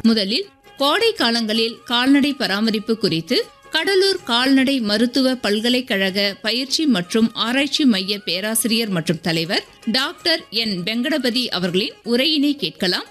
முதலில் கோடை காலங்களில் கால்நடை பராமரிப்பு குறித்து கடலூர் கால்நடை மருத்துவ பல்கலைக்கழக பயிற்சி மற்றும் ஆராய்ச்சி மைய பேராசிரியர் மற்றும் தலைவர் டாக்டர் என் வெங்கடபதி அவர்களின் உரையினை கேட்கலாம்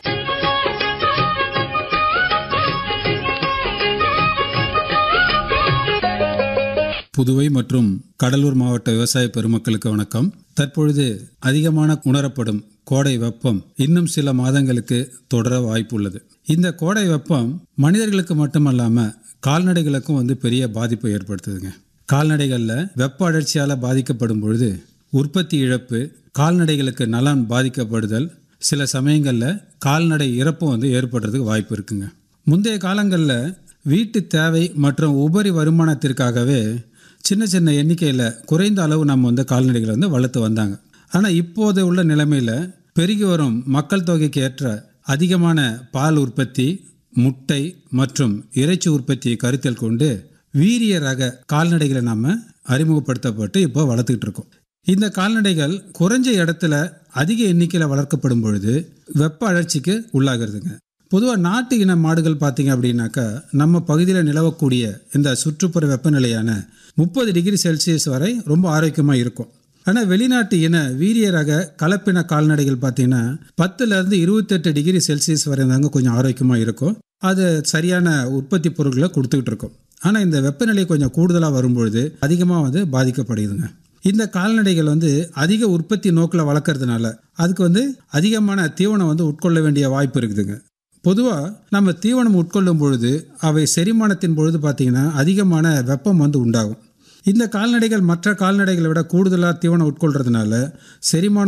புதுவை மற்றும் கடலூர் மாவட்ட விவசாய பெருமக்களுக்கு வணக்கம் தற்பொழுது அதிகமான உணரப்படும் கோடை வெப்பம் இன்னும் சில மாதங்களுக்கு தொடர வாய்ப்புள்ளது இந்த கோடை வெப்பம் மனிதர்களுக்கு மட்டுமல்லாம கால்நடைகளுக்கும் வந்து பெரிய பாதிப்பை ஏற்படுத்துதுங்க கால்நடைகளில் வெப்ப அழற்சியால் பாதிக்கப்படும் பொழுது உற்பத்தி இழப்பு கால்நடைகளுக்கு நலன் பாதிக்கப்படுதல் சில சமயங்களில் கால்நடை இறப்பும் வந்து ஏற்படுறதுக்கு வாய்ப்பு இருக்குங்க முந்தைய காலங்களில் வீட்டு தேவை மற்றும் உபரி வருமானத்திற்காகவே சின்ன சின்ன எண்ணிக்கையில் குறைந்த அளவு நம்ம வந்து கால்நடைகளை வந்து வளர்த்து வந்தாங்க ஆனால் இப்போது உள்ள நிலைமையில் பெருகி வரும் மக்கள் தொகைக்கு ஏற்ற அதிகமான பால் உற்பத்தி முட்டை மற்றும் இறைச்சி உற்பத்தியை கருத்தில் கொண்டு வீரிய ரக கால்நடைகளை நாம் அறிமுகப்படுத்தப்பட்டு இப்போ வளர்த்துக்கிட்டு இருக்கோம் இந்த கால்நடைகள் குறைஞ்ச இடத்துல அதிக எண்ணிக்கையில் வளர்க்கப்படும் பொழுது வெப்ப அழற்சிக்கு உள்ளாகிறதுங்க பொதுவாக நாட்டு இன மாடுகள் பார்த்தீங்க அப்படின்னாக்கா நம்ம பகுதியில் நிலவக்கூடிய இந்த சுற்றுப்புற வெப்பநிலையான முப்பது டிகிரி செல்சியஸ் வரை ரொம்ப ஆரோக்கியமாக இருக்கும் ஆனால் வெளிநாட்டு இன வீரிய ரக கலப்பின கால்நடைகள் பார்த்தீங்கன்னா பத்துலேருந்து இருபத்தெட்டு டிகிரி செல்சியஸ் வரை தாங்க கொஞ்சம் ஆரோக்கியமாக இருக்கும் அது சரியான உற்பத்தி பொருட்களை கொடுத்துக்கிட்டு இருக்கும் ஆனால் இந்த வெப்பநிலை கொஞ்சம் கூடுதலாக வரும்பொழுது அதிகமாக வந்து பாதிக்கப்படுதுங்க இந்த கால்நடைகள் வந்து அதிக உற்பத்தி நோக்கில் வளர்க்குறதுனால அதுக்கு வந்து அதிகமான தீவனம் வந்து உட்கொள்ள வேண்டிய வாய்ப்பு இருக்குதுங்க பொதுவாக நம்ம தீவனம் உட்கொள்ளும் பொழுது அவை செரிமானத்தின் பொழுது பார்த்திங்கன்னா அதிகமான வெப்பம் வந்து உண்டாகும் இந்த கால்நடைகள் மற்ற கால்நடைகளை விட கூடுதலாக தீவனம் உட்கொள்றதுனால செரிமான